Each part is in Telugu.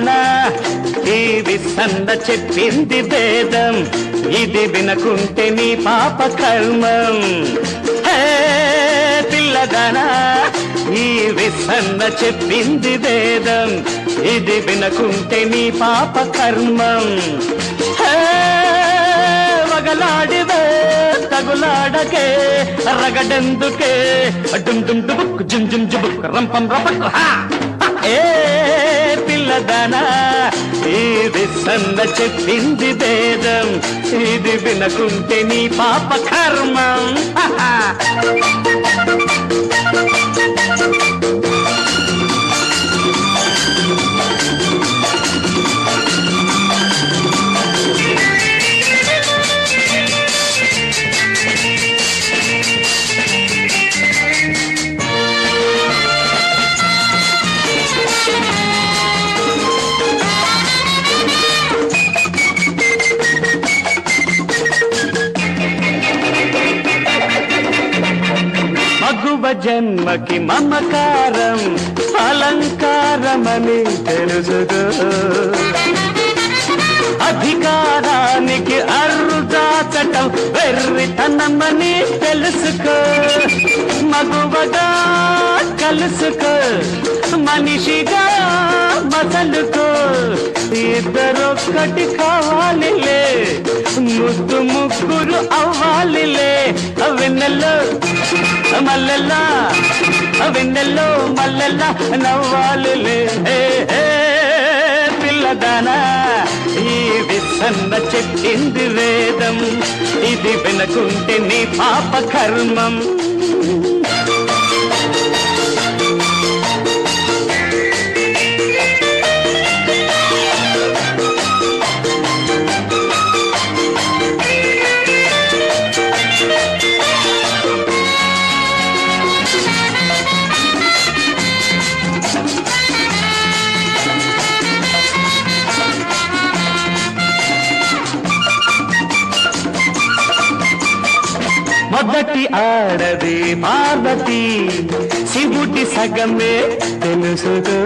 పిల్లదానా ఈ విసన్న చెప్పింది వేదం ఇది వినకుంటే నీ పాప కర్మం హే పిల్లదానా ఈ విసన్న చెప్పింది వేదం ఇది వినకుంటే నీ పాప కర్మం హే వగలాడివే తగులాడకే రగడెందుకే డుమ్ డుమ్ డుబుక్ జుమ్ జుమ్ జుబుక్ రంపం రపక్ హా ఏ పిల్లదానా ఇది సన్న చెప్పింది వేదం ఇది వినకుంటే నీ పాప కర్మం హహ. మగువ జన్మకి మమకారం అలంకారమని తెలుసుదు అధికారానికి అర్రుదాచటం వెర్రితనమని తెలుసుకో మగువగా కలుసుకో మనిషిగా మసలుకో ఇద్దరొక్కటి కావాలిలే ముద్దు ముగ్గురు అవ్వాలిలే వెన్నెల్లో మల్లెల్లా వెన్నెల్లో మల్లెల్లా నవ్వాలిలే ఏ, ఏ, పిల్లదానా ఈ విసన్న చెప్పింది వేదం ఇది వినకుంటే నీ పాప కర్మం మొదటి ఆడది పార్వతి శివుడి సగమే తెలుసుదు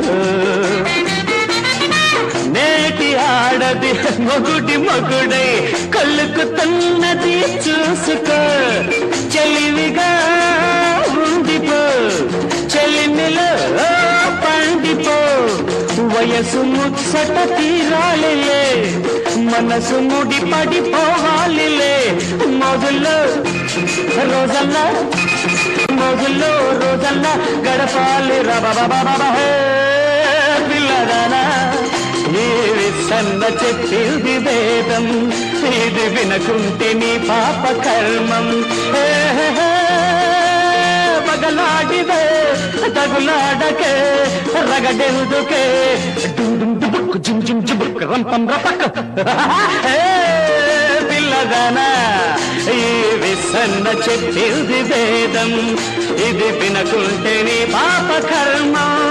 నేటి ఆడది మొగుడి మొగుడై కలుకుతున్నది చూసుకో చెలివిగా ఉండిపో చెలిమిలో పండిపో వయసు ముచ్చట తీరాలిలే మనసు ముడి పడిపోవాలిలే మొదల్లో రోజల్లా మొదల్లో రోజల్లా గడపాలి రబాబా పిల్లరానా ఈ విసన్న చెప్పింది వేదం ఇది వినకుంటే నీ పాప కర్మం ఏ, పగలాడిదే తగులాడకే రగడెందుకే డుమ్ డుమ్ డుబుక్ జుమ్ జుమ్ జుబుక్ రంపం రపక్ ఏ, పిల్లగానా ఈ విసన్న చెప్పింది వేదం ఇది వినకుంటే నీ పాప కర్మం